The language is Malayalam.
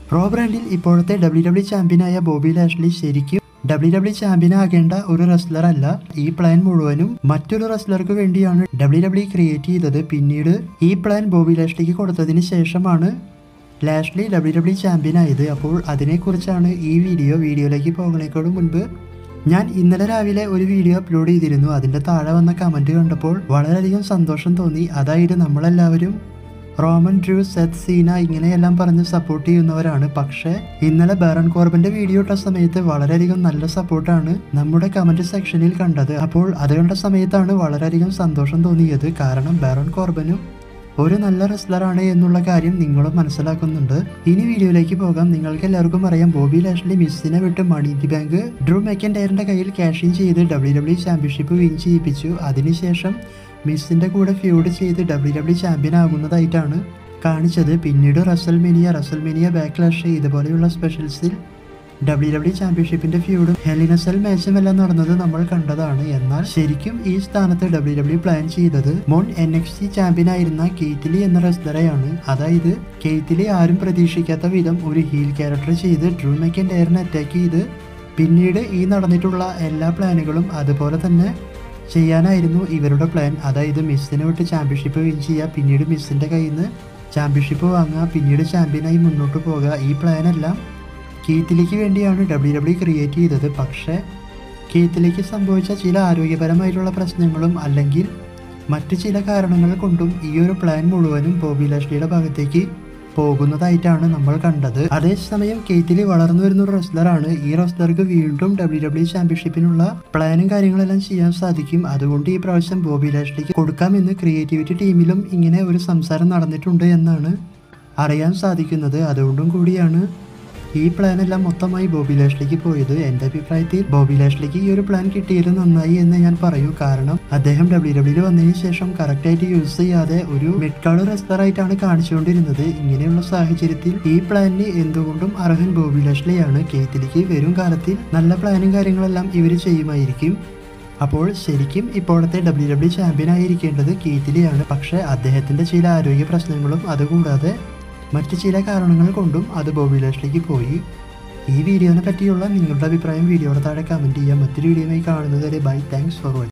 റോ ബ്രാൻഡിൽ ഇപ്പോഴത്തെ ഡബ്ല്യു ഡബ്ല്യു ചാമ്പ്യനായ ബോബി ലാഷ്ലി ശരിക്കും ഡബ്ല്യു ഡബ്ല്യു ചാമ്പ്യൻ ആകേണ്ട ഒരു റെസ്ലർ അല്ല ഈ പ്ലാൻ മുഴുവനും മറ്റൊരു റെസ്ലർക്ക് വേണ്ടിയാണ് ഡബ്ല്യു ഡബ്ല്യു ക്രിയേറ്റ് ചെയ്തത് പിന്നീട് ഈ പ്ലാൻ ബോബി ലാഷ്ലിക്ക് കൊടുത്തതിന് ശേഷമാണ് ലാഷ്ലി ഡബ്ല്യു ഡബ്ല്യു ചാമ്പ്യൻ ആയത് അപ്പോൾ അതിനെക്കുറിച്ചാണ് ഈ വീഡിയോ വീഡിയോയിലേക്ക് പോകുന്നതിനേക്കാളും മുൻപ് ഞാൻ ഇന്നലെ രാവിലെ ഒരു വീഡിയോ അപ്ലോഡ് ചെയ്തിരുന്നു അതിൻ്റെ താഴെ വന്ന കമൻറ്റ് കണ്ടപ്പോൾ വളരെയധികം സന്തോഷം തോന്നി അതായത് നമ്മളെല്ലാവരും റോമൻ ഡ്രൂ സെത്ത് സീന ഇങ്ങനെയെല്ലാം പറഞ്ഞ് സപ്പോർട്ട് ചെയ്യുന്നവരാണ് പക്ഷേ ഇന്നലെ ബാറൺ കോർബന്റെ വീഡിയോ ഇട്ട സമയത്ത് വളരെയധികം നല്ല സപ്പോർട്ടാണ് നമ്മുടെ കമന്റ് സെക്ഷനിൽ കണ്ടത് അപ്പോൾ അത് കണ്ട സമയത്താണ് വളരെയധികം സന്തോഷം തോന്നിയത് കാരണം ബാറൺ കോർബനും ഒരു നല്ല റെസ്ലറാണ് എന്നുള്ള കാര്യം നിങ്ങളും മനസ്സിലാക്കുന്നുണ്ട് ഇനി വീഡിയോയിലേക്ക് പോകാം നിങ്ങൾക്ക് എല്ലാവർക്കും അറിയാം ബോബി ലാഷ്ലി മിസ്സിനെ വിട്ട് money in the bank Drew മെക്കൻഡയറിന്റെ കയ്യിൽ ക്യാഷ് ഇൻ ചെയ്ത് ഡബ്ല്യു ഡബ്ല്യു ചാമ്പ്യൻഷിപ്പ് വിൻ ചെയ്യിപ്പിച്ചു അതിനുശേഷം മിസ്സിന്റെ കൂടെ ഫ്യൂഡ് ചെയ്ത് ഡബ്ല്യു ഡബ്ല്യു ചാമ്പ്യൻ ആകുന്നതായിട്ടാണ് കാണിച്ചത് പിന്നീട് റസൽമേനിയ റസൽമേനിയ ബാക്ക്ലാഷ് ഇതുപോലെയുള്ള സ്പെഷ്യൽസിൽ ഡബ്ല്യു ഡബ്ല്യു ചാമ്പ്യൻഷിപ്പിന്റെ ഫ്യൂഡും ഹെലിനസൽ മാച്ചും എല്ലാം നടന്നത് നമ്മൾ കണ്ടതാണ് എന്നാൽ ശരിക്കും ഈ സ്ഥാനത്ത് ഡബ്ല്യു ഡബ്ല്യു പ്ലാൻ ചെയ്തത് മോൺ എൻ എക്സ് സി ചാമ്പ്യൻ ആയിരുന്ന കെയ്ത്തിലി എന്ന റെസ്ലറെയാണ് അതായത് കെയ്ത്തിലി ആരും പ്രതീക്ഷിക്കാത്ത വിധം ഒരു ഹീൽ ക്യാരക്ടർ ചെയ്ത് ഡ്രൂ മെക്കൻഡയറിനെ അറ്റാക്ക് ചെയ്ത് പിന്നീട് ഈ നടന്നിട്ടുള്ള എല്ലാ പ്ലാനുകളും അതുപോലെ തന്നെ ചെയ്യാനായിരുന്നു ഇവരുടെ പ്ലാൻ അതായത് മിസ്സിനെ വിട്ട് ചാമ്പ്യൻഷിപ്പ് വിൻ ചെയ്യുക പിന്നീട് മിസ്സിൻ്റെ കയ്യിൽ നിന്ന് ചാമ്പ്യൻഷിപ്പ് വാങ്ങുക പിന്നീട് ചാമ്പ്യനായി മുന്നോട്ട് പോകുക ഈ പ്ലാനെല്ലാം കീത്തിലേക്ക് വേണ്ടിയാണ് ഡബ്ല്യു ഡബ്ല്യു ക്രിയേറ്റ് ചെയ്തത് പക്ഷേ കീത്തിലേക്ക് സംഭവിച്ച ചില ആരോഗ്യപരമായിട്ടുള്ള പ്രശ്നങ്ങളും അല്ലെങ്കിൽ മറ്റ് ചില കാരണങ്ങൾ കൊണ്ടും ഈ ഒരു പ്ലാൻ മുഴുവനും ബോബി ലാഷ്ലിയുടെ ഭാഗത്തേക്ക് പോകുന്നതായിട്ടാണ് നമ്മൾ കണ്ടത് അതേസമയം കെയ്ത്തിലി വളർന്നു വരുന്ന ഒരു റെസ്ലറാണ് ഈ റെസ്ലർക്ക് വീണ്ടും ഡബ്ല്യു ഡബ്ല്യു ചാമ്പ്യൻഷിപ്പിനുള്ള പ്ലാനും കാര്യങ്ങളെല്ലാം ചെയ്യാൻ സാധിക്കും അതുകൊണ്ട് ഈ പ്രാവശ്യം ബോബി ലാഷ്ലിക്ക് കൊടുക്കാമെന്ന് ക്രിയേറ്റിവിറ്റി ടീമിലും ഇങ്ങനെ ഒരു സംസാരം നടന്നിട്ടുണ്ട് എന്നാണ് അറിയാൻ സാധിക്കുന്നത് അതുകൊണ്ടും കൂടിയാണ് ഈ പ്ലാൻ എല്ലാം മൊത്തമായി ബോബി ലാഷ്ലിക്ക് പോയത് എൻ്റെ അഭിപ്രായത്തിൽ ബോബി ലാഷ്ലിക്ക് ഈ ഒരു പ്ലാൻ കിട്ടിയത് നന്നായി എന്ന് ഞാൻ പറയൂ കാരണം അദ്ദേഹം ഡബ്ല്യു ഡബ്ല്യൂയിൽ വന്നതിന് ശേഷം കറക്റ്റായിട്ട് യൂസ് ചെയ്യാതെ ഒരു മിഡ് കാർഡ് റെസ്ലർ ആയിട്ടാണ് കാണിച്ചുകൊണ്ടിരുന്നത് ഇങ്ങനെയുള്ള സാഹചര്യത്തിൽ ഈ പ്ലാനിന് എന്തുകൊണ്ടും അർഹൻ ബോബി ലാഷ്ലിയാണ് കേത്തിലേക്ക് വരും കാലത്തിൽ നല്ല പ്ലാനും കാര്യങ്ങളെല്ലാം ഇവർ ചെയ്യുമായിരിക്കും അപ്പോൾ ശരിക്കും ഇപ്പോഴത്തെ ഡബ്ല്യു ഡബ്ല്യു ചാമ്പ്യൻ ആയിരിക്കേണ്ടത് കീത്തിലിയാണ് പക്ഷേ അദ്ദേഹത്തിന്റെ ചില ആരോഗ്യ പ്രശ്നങ്ങളും അതുകൂടാതെ മറ്റ് ചില കാരണങ്ങൾ കൊണ്ടും അത് ബോബി ലാഷ്ലിക്ക് പോയി ഈ വീഡിയോനെ പറ്റിയുള്ള നിങ്ങളുടെ അഭിപ്രായം വീഡിയോയുടെ താഴെ കമൻറ്റ് ചെയ്യാം മറ്റൊരു വീഡിയോയുമായി കാണുന്നത് വരെ ബൈ താങ്ക്സ് ഫോർ വാച്ചിങ്